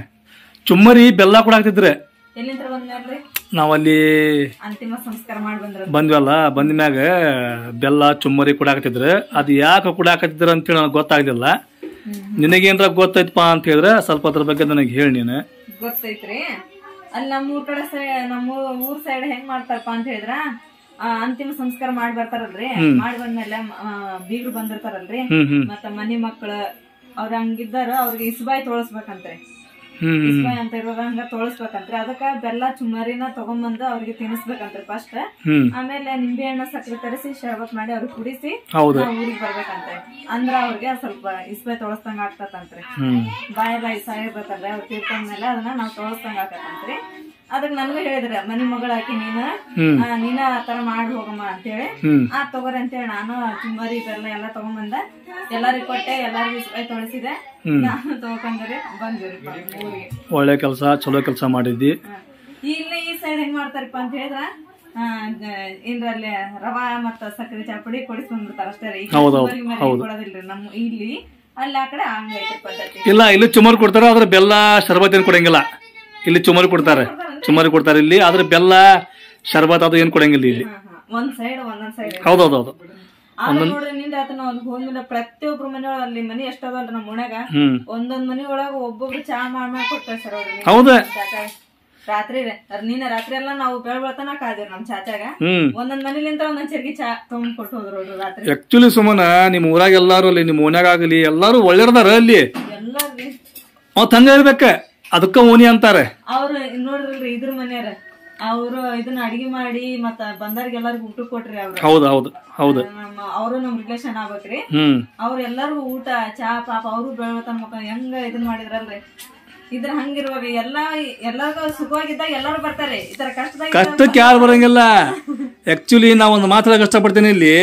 ಚುಮ್ಮರಿ ಬೆಲ್ಲ ಕೂಡ ಹಾಕ್ತಿದ್ರೆ ಎಲ್ಲಿಂತ್ರ ಬಂದ್ರಿ ನಾವಲ್ಲಿ ಅಂತಿಮ ಸಂಸ್ಕಾರ ಮಾಡಿ ಬಂದ್ರ ಬಂದ್ವಲ್ಲ ಬಂದ ಮ್ಯಾಗ ಬೆಲ್ಲ ಚುಮ್ಮರಿ ಕೂಡ ಹಾಕತಿದ್ರು ಅದು ಯಾಕೆ ಕೂಡ ಹಾಕತಿದ್ರು ಅಂತೇಳಿ ನನಗೆ ಗೊತ್ತಾಗ್ಲಿಲ್ಲ ನಿನಗೇನ್ರ ಗೊತ್ತೈತಪ್ಪ ಅಂತ ಹೇಳಿದ್ರೆ ಸ್ವಲ್ಪ ಅದ್ರ ಬಗ್ಗೆ ನನಗೆ ಹೇಳಿ ನೀನು ಗೊತ್ತೈತ್ರಿ ಅಲ್ಲಿ ನಮ್ಮ ಊರ್ ಕಡೆ ಸೈ ನಮ್ಮ ಊರ್ ಸೈಡ್ ಹೆಂಗ್ ಮಾಡ್ತಾರಪ್ಪ ಅಂತ ಹೇಳಿದ್ರ ಆ, ಅಂತಿಮ ಸಂಸ್ಕಾರ ಮಾಡಿ ಬರ್ತಾರಲ್ರಿ ಮಾಡಿ ಬಂದ್ಮೇಲೆ ಆ, ಬೀಗ್ರು ಬಂದಿರ್ತಾರಲ್ರಿ ಹ್ಮ್ ಹ್ಮ್ ಮತ್ತ ಮನಿ ಮಕ್ಳು ಅವ್ರ ಹಂಗಿದ್ದಾರ ಅವ್ರಿಗೆ ಇಸ್ಬಾಯಿ ತೊಳಸ್ಬೇಕಂತ್ರಿ ಹ್ಮ್ ಹ್ಮ್ ಇಸ್ಬಾಯಿ ಅಂತ ಇರೋದ ಹಂಗ ತೊಳಸ್ಬೇಕಂತ್ರಿ ಅದಕ್ಕ ಬೆಲ್ಲ ಚುಮ್ಮರಿನ ತಗೊಂಬಂದು ಅವ್ರಿಗೆ ತಿನ್ನಿಸ್ಬೇಕಂತ್ರಿ ಫಸ್ಟ್ ಹ್ಮ್ ಆಮೇಲೆ ನಿಂಬೆ ಹಣ್ಣ ಸಕ್ಕರೆ ತರಿಸಿ ಶರಬತ್ ಮಾಡಿ ಅವ್ರಿಗೆ ಕುಡಿಸಿ ಹೌದು ನಾವ್ ಊರಿಗೆ ಬರ್ಬೇಕಂತ್ರಿ ಅಂದ್ರ ಅವ್ರಿಗೆ ಸ್ವಲ್ಪ ಇಸ್ಬಾಯಿ ತೊಳಸ್ದಂಗ ಆಗ್ತತಂತ್ರಿ ಹ್ಮ್ ಬಾಯಿ ಬಾಯಿ ಸಾಯಿರ್ಬೇಕಲ್ರಿ ಅವ್ರು ತೀರ್ಕೊಂಡ್ಮೇಲೆ ಅದನ್ನ ನಾವ್ ತೊಳಸ್ದಂಗ ಆಕತ್ತಂತ್ರಿ ಅದಕ್ ನನ್ಗೂ ಹೇಳಿದ್ರ ಮನಿ ಮಗಳ ಹಾಕಿ ನೀನ ಹ್ಮ್ ಆ, ನೀನ ಆ ತರ ಮಾಡಿ ಹೋಗಮ್ಮ ಅಂತೇಳಿ ಹ್ಮ್ ಆ ತಗೋರಿ ಅಂತೇಳಿ ನಾನು ಚುಮ್ಮರಿ ಬೆಲ್ಲ ಎಲ್ಲ ತಗೊಂಬಂದ ಎಲ್ಲರಿಗೂ ಕೊಟ್ಟೆ ಎಲ್ಲರಿಗೂ ಇಸ್ಬಾಯಿ ತೊಳಸಿದೆ ಹ್ಮ್. ನಾನು ತಗೊಂಡ್ರಿ ಬಂದ್ರಿ ಊರಿಗೆ ಒಳ್ಳೆ ಕೆಲಸ ಚಲೋ ಕೆಲಸ ಮಾಡಿದ್ದಿ ಹ. ಇಲ್ಲಿ ಈ ಸೈಡ್ ಹೆಂಗ್ ಮಾಡ್ತಾರಪ್ಪ ಅಂತ ಹೇಳಿದ್ರ ಆ, ಗ- ಏನ್ರಲ್ಲಿ ರವಾ ಮತ್ತ ಸಕ್ಕರೆ ಚಾಪುಡಿ ಕೊಡಿಸ್ಕೊಂಡ್ಬಿಡ್ತಾರ ಅಷ್ಟೇ ರೀ ಹೌದ್ ಹೌದ್, ಚುಮ್ಮರಿ ಮರಿ ಹೌದು. ಕೊಡೋದಿಲ್ರಿ ನಮ್ಮ ಇಲ್ಲಿ ಅಲ್ಲಿ ಆ ಕಡೆ ಹಂಗೈತೆ ಪದ್ಧತಿ ಇಲ್ಲ ಇಲ್ಲಿ ಚುಮ್ಮರಿ ಕೊಡ್ತಾರ ಆದ್ರೆ ಬೆಲ್ಲ ಶರ್ಬತ್ ಏನು ಕೊಡಂಗಿಲ್ಲ ಇಲ್ಲಿ ಚುಮ್ಮರಿ ಕೊಡ್ತಾರೆ ಚುಮ್ಮರಿ ಕೊಡ್ತಾರೆ ಇಲ್ಲಿ ಆದ್ರೆ ಬೆಲ್ಲ ಶರ್ಬತ್ ಅದು ಏನು ಕೊಡಂಗಿಲ್ಲ ಇಲ್ಲಿ ಹ, ಹ. ಒಂದ್ ಸೈಡ್ ಒಂದೊಂದ್ ಸೈಡ್ ಹೌದೌದು ಹೌದು ಆದ್ರೆ ನೋಡ್ರಿ ನಿಂದ ಆತ ನಾವ್ ಅಲ್ಲಿ ಹೋದ್ಮೇಲೆ ಪ್ರತಿಯೊಬ್ರು ಮನೆ ಅಲ್ಲಿ ಮನಿ ಎಷ್ಟದಲ್ರಿ ನಮ್ಮ ಓಣ್ಯಾಗ ಹ್ಮ್ ಒಂದೊಂದ್ ಮನಿ ಒಳಗ ಒಬ್ಬೊಬ್ರು ಚಾ ಮಾಡ್ ಮಾಡಿ ಕೊಡ್ತಾರ ಸರ್ ಅವ್ರಿಗೆ ಹೌದ ಚಾಚಾಗ. ರಾತ್ರಿ ರೀ ನೀನ ರಾತ್ರಿ ಎಲ್ಲ ನಾವು ಬೆಳ್ ಬೆಳತನ ಕಾದಿರಿ ನಮ್ ಚಾಚಾಗ ಹ್ಮ್ ಒಂದೊಂದ್ ಮನಿಲಿಂತ ಒಂದೊಂದ್ ಚರ್ಗಿ ಚಾ ತಗೊಂಡ್ ಕೊಟ್ಟು ಹೋದ್ರು ನೋಡ್ರಿ ರಾತ್ರಿ ಆಕ್ಚುಲಿ ಸುಮನ ನಿಮ್ ಊರಾಗ ಎಲ್ಲಾರು ಅಲ್ಲಿ ನಿಮ್ ಓನ್ಯಾಗ ಆಗಲಿ ಎಲ್ಲಾರು ಒಳ್ಳೆಯದಾರ ಅಲ್ಲಿ ಎಲ್ಲಾರ್ರಿ ಅವತ್ ಹಂಗ ಇರ್ಬೇಕ ಅದಕ್ಕ ಓನಿ ಅಂತಾರೆ ಅವ್ರು ನೋಡ್ರಲ್ರಿ ಇದ್ರ ಮನೆಯವ್ರ ಅವ್ರು ಇದನ್ನ ಅಡಿಗೆ ಮಾಡಿ ಮತ್ತ ಬಂದವ್ರಿಗೆ ಎಲ್ಲಾರ್ಗು ಊಟ ಕೊಟ್ರಿ ಅವ್ರು ಹೌದು ಹೌದು ಹೌದು ನಮ್ಮ ಅವರು ನಮ್ ರಿಲೇಷನ್ ಆಗ್ಬೇಕ್ರಿ ಹ್ಮ್ ಅವ್ರ ಎಲ್ಲಾರ್ಗು ಊಟ ಚಾ ಪಾಪ ಅವರು ಬೆಳವತನ ಮಕ್ಕ ಹೆಂಗ ಇದನ್ ಮಾಡಿದ್ರಲ್ರಿ ಇದ್ರ ಹಂಗಿರುವಾಗ ಎಲ್ಲಾ ಎಲ್ಲಾರ್ಗು ಸುಖವಾಗಿದ್ದಾಗ ಎಲ್ಲಾರು ಬರ್ತಾರೆ ಈ ತರ ಕಷ್ಟದಾಗ ಕಷ್ಟಕ್ಕೆ ಯಾರು ಬರಂಗಿಲ್ಲ ಆಕ್ಚುಲಿ ನಾ ಒಂದು ಮಾತ್ರ ಕಷ್ಟಪಡ್ತೀನಿ ಇಲ್ಲಿ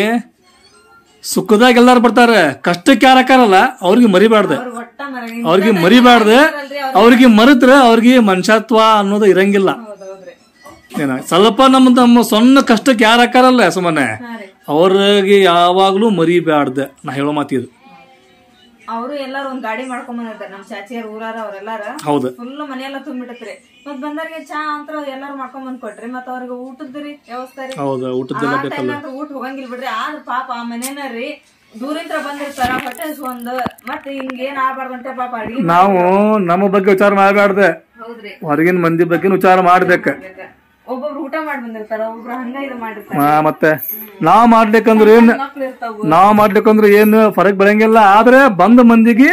ಸುಖದಾಗ ಎಲ್ಲಾರು ಬರ್ತಾರೆ ಕಷ್ಟಕ್ಕೆ ಯಾರು ಹಾಕಾರಲ್ಲ ಅವ್ರಿಗೆ ಮರಿಬಾರ್ದು ಅವ್ರ ಒಟ್ಟ ಮರ ಅವ್ರಿಗೆ ಮರಿಬಾರ್ದು ಅವ್ರಿಗೆ ಮರೆತ್ರ ಅವ್ರಿಗೆ ಮನುಷ್ಯತ್ವ ಅನ್ನೋದು ಇರಂಗಿಲ್ಲ ಹೌದೌದ್ರಿ ಏನ ಸ್ವಲ್ಪ ನಮ್ಮ ನಮ್ಮ ಸಣ್ಣ ಕಷ್ಟಕ್ಕೆ ಯಾರು ಹಾಕಾರಲ್ಲ ಸುಮ್ಮನೆ ಹಾ ರೀ ಅವ್ರಿಗೆ ಯಾವಾಗ್ಲೂ ಮರಿಬಾರ್ದು ನಾ ಹೇಳೋ ಮಾತಿದು ಅವರು ಎಲ್ಲಾರು ಒಂದ್ ಗಾಡಿ ಮಾಡ್ಕೊಂಡ್ ಬಂದಿರ್ತಾರೆ ನಮ್ ಚಾಚಿಯರ್ ಊರಾರ ಅವ್ರೆಲ್ಲಾರ ಹೌದು ಫುಲ್ ಮನೆಯೆಲ್ಲ ತುಂಬಿಟ್ಟತ್ರಿ ಮತ್ ಬಂದವ್ರಿಗೆ ಚಾ ಅಂತ ಎಲ್ಲಾರು ಮಾಡ್ಕೊಂಡ್ ಬಂದ್ ಕೊಟ್ರಿ ಮತ್ ಅವ್ರಿಗೆ ಊಟದ್ರಿ ವ್ಯವಸ್ಥೆ ರೀ ಹೌದು ಊಟದ್ದೆಲ್ಲ ಆ ಬೇಕಲ್ಲ ಟೈಮ್ ಅಂತ ಊಟ ಹೋಗಂಗಿಲ್ಲ ಬಿಡ್ರಿ ಆದ್ರ ಪಾಪ ಆ ಮನೇನ ರೀ ದೂರಿಂದ ಬಂದಿರ್ತಾರ ಹೊಟ್ಟೆ ಹಸ್ಕೊಂಡ್ ಮತ್ ಹಿಂಗೇನ್ ಆಗ್ಬಾರ್ದಂತ ಪಾಪ ಅಡಿಗೆ ನಾವು ನಮ್ಮ ಬಗ್ಗೆ ವಿಚಾರ ಮಾಡಬಾರ್ದು ಹೌದ್ರಿ ಹೊರಗಿನ ಮಂದಿ ಬಗ್ಗೆ ವಿಚಾರ ಮಾಡ್ಬೇಕ ಒಬ್ಬೊಬ್ರು ಊಟ ಮಾಡಿ ಬಂದಿರ್ತಾರ ಒಬ್ರು ಹಂಗ ಇದು ಮಾಡಿರ್ತಾರ ಆ, ಮತ್ತೆ ನಾವ್ ಮಾಡ್ಬೇಕಂದ್ರೆ ಏನ್ ಮಕ್ಳು ಇರ್ತಾವು ನಾವ್ ಮಾಡ್ಬೇಕಂದ್ರೆ ಏನು ಫರಕ್ ಬರಂಗಿಲ್ಲ ಆದ್ರೆ ಬಂದ ಮಂದಿಗೆ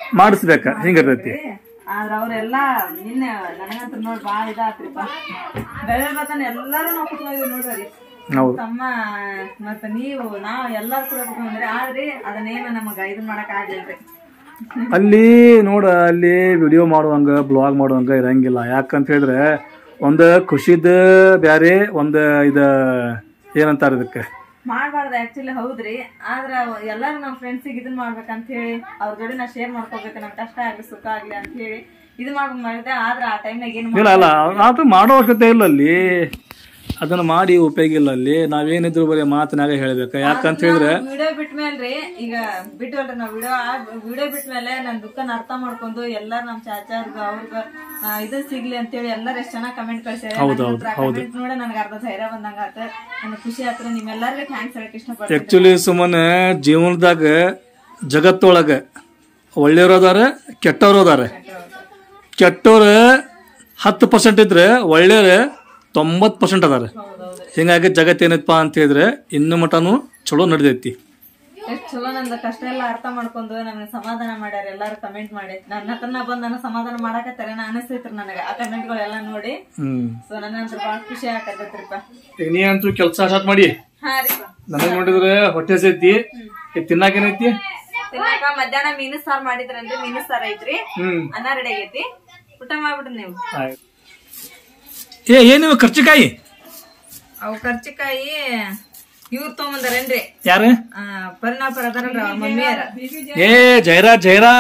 ಮಾಡಿಸ್ಬೇಕ ಹಿಂಗಿರ್ತೈತಿ ಆದ್ರ ಅವ್ರೆಲ್ಲಾ ನಿನ್ನೆ ನನಗಂತ ನೋಡ್ ಬಾಳ ಇದಾತ್ರಿಪ್ಪ ಬೆಳೆ ಬರ್ತಾನೆ ಎಲ್ಲಾರು ನಾವು ಕುತ್ಕೊಂಡಿದ್ವಿ ನೋಡ್ರಿ ಹೌದು ತಮ್ಮ ಮತ್ತ ನೀವು ನಾವ್ ಎಲ್ಲಾರು ಕೂಡ ಕುತ್ಕೊಂಡ್ರಿ ಆದ್ರಿ ಅದನ್ನೇನು ನಮಗ ಇದನ್ ಮಾಡಕ್ ಆಗ್ಲಿಲ್ರಿ ಅಲ್ಲಿ ನೋಡ ಅಲ್ಲಿ ವಿಡಿಯೋ ಮಾಡುವಂಗ ಬ್ಲಾಗ್ ಮಾಡುವಂಗ ಇರಂಗಿಲ್ಲ ಯಾಕಂತ ಹೇಳಿದ್ರೆ ಒಂದು ಖುಷಿದ ಬ್ಯಾರೆ ಒಂದು ಇದ ಏನಂತಾರ ಇದಕ್ಕೆ ಮಾಡ್ಬಾರ್ದು ಆಕ್ಚುಲಿ ಹೌದ್ರಿ ಆದ್ರ ಎಲ್ಲಾರು ನಮ್ ಫ್ರೆಂಡ್ಸಿಗೆ ಇದನ್ ಮಾಡ್ಬೇಕಂತ ಹೇಳಿ ಅವ್ರ ಜೋಡಿ ನಾ ಶೇರ್ ಮಾಡ್ಕೋಬೇಕು ನಮ್ ಕಷ್ಟ ಆಗ್ಲಿ ಸುಖ ಆಗ್ಲಿ ಅಂತ ಹೇಳಿ ಇದನ್ ಮಾಡ್ಬೇಕು ಮಾಡಿದೆ ಆದ್ರ ಆ ಟೈಮ್ನಾಗ ಏನು ಇಲ್ಲ ಅಲ್ಲ ಅದು ಮಾಡೋ ಅವಶ್ಯಕತೆ ಇಲ್ಲ ಅಲ್ಲಿ ಅದನ್ನ ಮಾಡಿ ಉಪಯೋಗ ಇಲ್ಲ ಅಲ್ಲಿ ನಾವೇನಿದ್ರು ಬರೀ ಮಾತಿನಾಗ ಹೇಳ್ಬೇಕು ಯಾಕಂತ ಹೇಳಿದ್ರೆ ವಿಡಿಯೋ ಬಿಟ್ಮೇಲ್ರಿ ಈಗ ಬಿಟ್ವಲ್ರಿ ನಾವ್ ವಿಡಿಯೋ ವಿಡಿಯೋ ಬಿಟ್ಮೇಲೆ ನನ್ ದುಃಖನ ಅರ್ಥ ಮಾಡ್ಕೊಂಡು ಎಲ್ಲಾರು ನಮ್ ಚಾಚಾರ್ಗ ಅವ್ರಿಗ ಇದು ಸಿಗ್ಲಿ ಅಂತೇಳಿ ಎಲ್ಲಾರು ಎಷ್ಟ್ ಚೆನ್ನಾಗ್ ಕಮೆಂಟ್ ಕಳ್ಸ್ಯಾರ ಕಮೆಂಟ್ ನೋಡಿ ನನ್ಗೆ ಅರ್ಧ ಧೈರ್ಯ ಬಂದಂಗ ಆತ ನನ್ಗೆ ಖುಷಿ ಆತ್ರ ನಿಮ್ಮೆಲ್ಲರಿಗೂ ಥ್ಯಾಂಕ್ಸ್ ಹೇಳಕ್ ಇಷ್ಟಪಡ್ತೀನಿ ಆಕ್ಚುಲಿ ಸುಮ್ಮನೆ ಜೀವನದಾಗ ಜಗತ್ತೊಳಗ ಒಳ್ಳೆಯವ್ರು ಅದಾರ ಕೆಟ್ಟವ್ರು ಅದಾರ ಕೆಟ್ಟವ್ರು ಹತ್ತು ಪರ್ಸೆಂಟ್ ಇದ್ರೆ ಒಳ್ಳೆಯವ್ರು ತೊಂಬತ್ತು ಪರ್ಸೆಂಟ್ ಅದಾರ ಹಿಂಗಾಗಿ ಜಗತ್ತೇನೈತಪ್ಪ ಅಂತ ಹೇಳಿದ್ರೆ ಇನ್ನು ಮಟನು ಚಲೋ ನಡೆದೈತಿ ಎಷ್ಟ್ ಚಲೋ ನಂದು ಕಷ್ಟ ಎಲ್ಲ ಅರ್ಥ ಮಾಡ್ಕೊಂಡು ನನಗೆ ಸಮಾಧಾನ ಮಾಡ್ಯಾರ ಎಲ್ಲಾರು ಕಮೆಂಟ್ ಮಾಡಿ ನನ್ನ ಹತ್ರನ ಬಂದ್ ನನ್ನ ಸಮಾಧಾನ ಮಾಡಕತ್ತಾರೆ ನಾ ಅನಿಸ್ತೈತ್ರಿ ನನಗೆ ಆ ಕಮೆಂಟ್ಗಳೆಲ್ಲ ನೋಡಿ ಹ್ಮ್ ಸೊ ನನಗಂತೂ ಭಾಳ ಖುಷಿ ಆಗತ್ತೈತ್ರಿಪ್ಪ ಈಗ ನೀ ಅಂತೂ ಕೆಲಸ ಸ್ಟಾರ್ಟ್ ಮಾಡಿ ಹಾ ರೀಪ್ಪ ನನಗೆ ನೋಡಿದ್ರೆ ಹೊಟ್ಟೆ ಸೈತಿ ಈಗ ತಿನ್ನಾಕೇನೈತಿ ತಿನ್ನಾಕ ಮಧ್ಯಾಹ್ನ ಮೀನು ಸಾರ್ ಮಾಡಿದ್ರನ್ರಿ ಮೀನು ಸಾರ್ ಐತ್ರಿ ಹ್ಮ್ ಅನ್ನ ರೆಡಿ ಆಗೈತಿ ಊಟ ಮಾಡ್ಬಿಡ್ರಿ ನೀವು ಆಯ್ತು ಏ ಏನಿವ ಖರ್ಚಿಕಾಯಿ ಅವು ಕರ್ಚಿಕಾಯಿ ಇವ್ರು ತಗೊಂಬಂದಾರೇನ್ರಿ ಯಾರು ಆ, ಪರಿಣಾಪರ ಅದಾರಲ್ರಿ ಅವ್ರ ಮಮ್ಮಿಯರ ಏ ಜೈರಾ ಜೈರಾ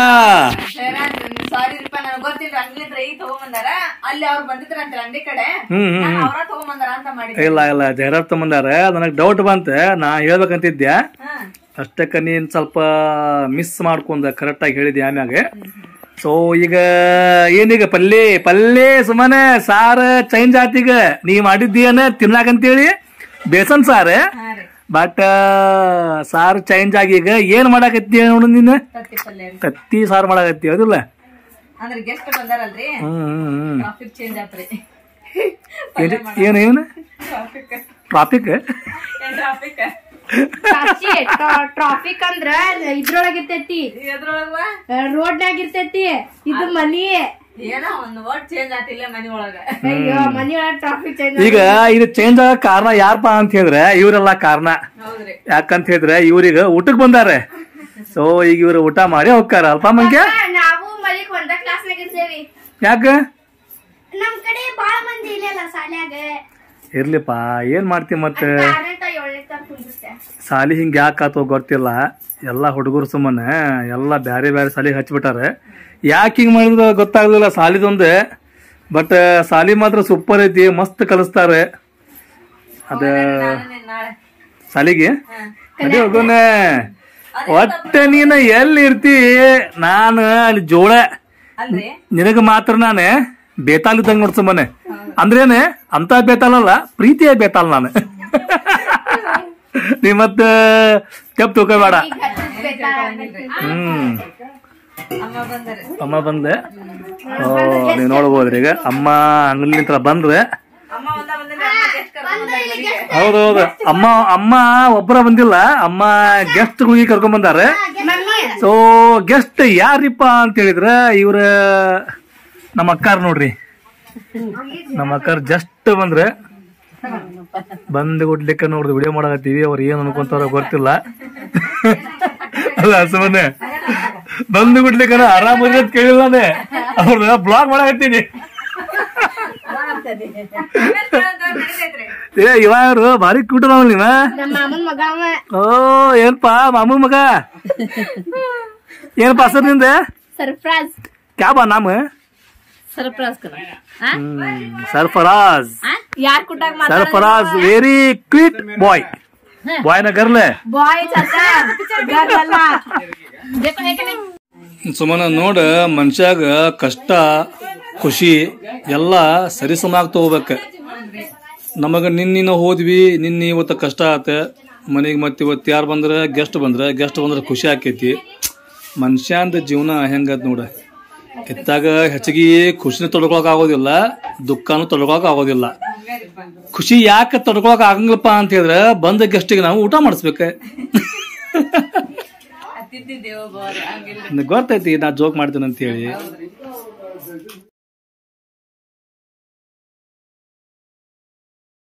ಸಾರಿ ರೀಪ ನನಗೆ ಗೊತ್ತಿಲ್ಲ ಅಂಗ್ಲಿಂದ್ರ ಈಗ ತಗೊಂಬಂದಾರ ಅಲ್ಲಿ ಅವ್ರು ಬಂದಿದ್ರಂತ್ರಿ ಅಂಗಡಿ ಕಡೆ ಹ್ಮ್ ಹ್ಮ್ ನಾನ್ ಅವ್ರ ತಗೊಂಬಂದಾರ ಅಂತ ಮಾಡಿದ್ದೆ ಇಲ್ಲ ಇಲ್ಲ ಜೈರಾತ್ ತಗೊಂಬಂದಾರ ನನಗೆ ಡೌಟ್ ಬಂತ ನಾ ಹೇಳ್ಬೇಕಂತಿದ್ದೆ ಹಾ ಅಷ್ಟಕ್ಕ ನೀನ್ ಸ್ವಲ್ಪ ಮಿಸ್ ಮಾಡ್ಕೊಂಡ ಕರೆಕ್ಟ್ ಆಗಿ ಹೇಳಿದ್ದೆ ಆಮ್ಯಾಗ ಸೊ ಈಗ ಏನೀಗ ಪಲ್ಲೆ ಪಲ್ಲೆ ಸುಮ್ಮನೆ ಸಾರ ಚೇಂಜ್ ಆತೀಗ ನೀ ಮಾಡಿದ್ದೀಯನ ತಿನ್ಲಾಕಂತೇಳಿ ಬೇಸನ್ ಸಾರ ಹಾ ರೀ ಬಟ್ ಸಾರು ಚೇಂಜ್ ಆಗಿ ಈಗ ಏನ್ ಮಾಡಾಕತ್ತಿ ನೋಡು ನೀನು ತತ್ತಿ ಪಲ್ಯ ರೀ ಕತ್ತಿ ಸಾರು ಮಾಡಾಕತ್ತಿ ಹೌದಿಲ್ಲ ಅಂದ್ರೆ ಗೆಸ್ಟ್ ಬಂದಾರಲ್ರಿ ಹ್ಮ್ ಹ್ಮ್ ಹ್ಮ್ ಟ್ರಾಫಿಕ್ ಚೇಂಜ್ ಆತ್ರಿ ಏನ್- ಏನು ಏನು ಟ್ರಾಫಿಕ್ ಟ್ರಾಫಿಕ್ ಏನ್ ಟ್ರಾಫಿಕ್ ಟ್ರಾಫಿಕ್ ಅಂದ್ರ ಇದ್ರೊಳಗ ಇರ್ತೈತಿ ಎದ್ರೊಳಗ ರೋಡ್ನಾಗ ಇರ್ತೈತಿ ಇದು ಮನಿ ಏನೋ ಒಂದ್ ವರ್ಡ್ ಚೇಂಜ್ ಆತಿಲ್ಲ ಮನಿ ಒಳಗ ಅಯ್ಯೋ ಮನಿ ಒಳಗ ಟ್ರಾಫಿಕ್ ಚೇಂಜ್ ಈಗ ಇದು ಚೇಂಜ್ ಆಗ ಕಾರಣ ಯಾರಪ್ಪ ಅಂತ ಹೇಳಿದ್ರೆ ಇವರೆಲ್ಲ ಕಾರಣ ಹೌದ್ರಿ ಯಾಕಂತ ಹೇಳಿದ್ರೆ ಇವ್ರಿಗೆ ಊಟಕ್ಕೆ ಬಂದಾರೆ ಸೊ ಈಗ ಇವ್ರು ಊಟ ಮಾಡಿ ಹೋಗ್ತಾರ ಅಲ್ಪ ಮಂಗ್ಯ ನಾವು ಮಲಿಕ್ ಒಂದ ಕ್ಲಾಸ್ನಾಗ ಇರ್ತೇವಿ ಯಾಕ ನಮ್ ಕಡೆ ಬಾಳ ಮಂದಿ ಇಲ್ಲ ಶಾಲ್ಯಾಗ ಇರ್ಲಿಪ್ಪ ಏನ್ ಮಾಡ್ತಿ ಮತ್ತೆ ಕಾರಣಂತ ಏಳನೇ ತನಕ ಕುಂದಿರ್ತೆ ಸಾಲಿ ಹಿಂಗ ಯಾಕಾತೋ ಗೊತ್ತಿಲ್ಲ ಎಲ್ಲ ಹುಡುಗರು ಸುಮ್ಮನೆ ಎಲ್ಲ ಬ್ಯಾರೆ ಬ್ಯಾರೆ ಸಾಲಿಗೆ ಹಚ್ಬಿಟ್ಟಾರೆ ಯಾಕೆ ಹಿಂಗ್ ಮಾಡಿದ್ರು ಗೊತ್ತಾಗ್ಲಿಲ್ಲ ಸಾಲಿದೊಂದು ಬಟ್ ಸಾಲಿ ಮಾತ್ರ ಸೂಪರ್ ಐತಿ ಮಸ್ತ್ ಕಲಿಸ್ತಾರೆ ಅದ ನಾಳೆ- ನಾಳೆ ಸಾಲಿಗೆ ಹಾ. ಅದೇ ಹೋಗೋಣ ಒಟ್ಟ ನೀನು ಎಲ್ಲಿ ಇರ್ತಿ ನಾನು ಅಲ್ಲಿ ಜೋಳ ಅಲ್ರಿ ನಿನಗ ಮಾತ್ರ ನಾನು ಬೇತಾಲ್ ಇದ್ದಂಗ ನೋಡ್ ಸುಮ್ಮನೆ ಅಂದ್ರೇನೆ ಅಂತ ಬೇತಾಲಲ್ಲ ಪ್ರೀತಿಯ ಬೇತಾಲ್ ನಾನು ನೀ ಮತ್ತ ತೆಪ್ ತಗೋಬೇಡ ಹ್ಮ್ ಅಮ್ಮ ಬಂದರೆ ಅಮ್ಮ ಬಂದೆ ಓ ನೀವು ನೋಡ್ಬೋದ್ರಿ ಈಗ ಅಮ್ಮ ಅಂಗಲಿಂತ್ರ ಬಂದ್ರೆ ಅಮ್ಮ ಒಂದ ಬಂದ್ರೆ ಅಮ್ಮ ಗೆಸ್ಟ್ ಕರ್ಕೊಂಡ್ ಬಂದಾರ ಮನೆಗೆ. ಹೌದೌದು ಅಮ್ಮ ಅಮ್ಮ ಒಬ್ಬರ ಬಂದಿಲ್ಲ ಅಮ್ಮ ಗೆಸ್ಟ್ ಹೋಗಿ ಕರ್ಕೊಂಡ್ ಬಂದಾರೆ ಸೊ ಗೆಸ್ಟ್ ಯಾರಿಪ್ಪ ಅಂತ ಹೇಳಿದ್ರ ಇವ್ರ ನಮ್ಮ ಅಕ್ಕಾರ್ ನೋಡ್ರಿ ನಮ್ಮ ಅಕ್ಕಾರ್ ಜಸ್ಟ್ ಬಂದ್ರೆ ಬಂದ್ ಕೊಡ್ಲಿಕ್ಕೆ ನೋಡ್ದು ವಿಡಿಯೋ ಮಾಡಕತ್ತೀವಿ ಅವ್ರು ಏನ್ ಅನ್ಕೊಂತಾರ ಗೊತ್ತಿಲ್ಲ ಅಲ್ಲ ಸುಮ್ಮನೆ ಬಂದು ಕೊಡ್ಲಿಕ್ಕೆ ಆರಾಮ ಅಂತ ಕೇಳಿಲ್ಲ ಅವ್ರ ಬ್ಲಾಗ್ ಮಾಡಕತ್ತೀನಿ ಆಮೇಲ್ ಕೇಳೋದ್ ನಡೀತೈತ್ರಿ. ಏ ಇವ ಯಾರು ಭಾರಿ ಕ್ಯೂಟ್ ಅದಾವ ನೀವ ನಮ್ಮ ಮಾಮನ್ ಮಗ ಅವ ಓ ಏನಪ್ಪಾ ಮಾಮು ಮಗ ಏನಪ್ಪ ಸರ್ ನಿಂದ ಸರ್ಪ್ರೈಸ್ ಕ್ಯಾ ಬಾ ನಾಮ ಸರ್ಪ್ರೈಸ್ ಹ್ಮ್, ಸರ್ಫರಾಜ್ ಯಾರ್ ಕುಟಾಗ Sarfaraz very quite boy boy ನ ಗರ್ಲೆ ಬಾಯ್ ಚಾಚಾ ಸುಮನ ನೋಡ ಮನುಷ್ಯಾಗ ಕಷ್ಟ ಖುಷಿ ಎಲ್ಲ ಸರಿಸಮಾಗಿ ತಗೋಬೇಕ ನಮಗ ನಿನ್ನಿನ ಹೋದ್ವಿ ನಿನ್ನೆ ಇವತ್ತು ಕಷ್ಟ ಆತ ಮನೆಗೆ ಮತ್ತೆ ಇವತ್ತು ಯಾರು ಬಂದ್ರೆ ಗೆಸ್ಟ್ ಬಂದ್ರೆ ಗೆಸ್ಟ್ ಬಂದ್ರೆ ಖುಷಿ ಆಕೈತಿ ಮನುಷ್ಯಾಂದ ಜೀವನ ಹೆಂಗದ್ ನೋಡ ಇತ್ತಾಗ ಹೆಚ್ಚಿಗೆ ಖುಷಿನ ತೊಡ್ಕೊಳಕ್ ಆಗೋದಿಲ್ಲ ದುಃಖನೂ ತೊಡ್ಕೊಳಕ್ ಆಗೋದಿಲ್ಲ ಖುಷಿ ಯಾಕೆ ತಡ್ಕೊಳಕ್ ಆಗಂಗಿಲ್ಲಪ್ಪ ಅಂತ ಹೇಳಿದ್ರೆ ಬಂದ ಗೆಸ್ಟಿಗೆ ನಾವು ಊಟ ಮಾಡಿಸ್ಬೇಕ ತಿದ್ದಿದ್ದೇವು ಬೋರ್ ಹಂಗಿಲ್ಲ ಗೊತ್ತೈತಿ ನಾ ಜೋಕ್ ಮಾಡ್ತೀನಿ ಅಂತ ಹೇಳಿ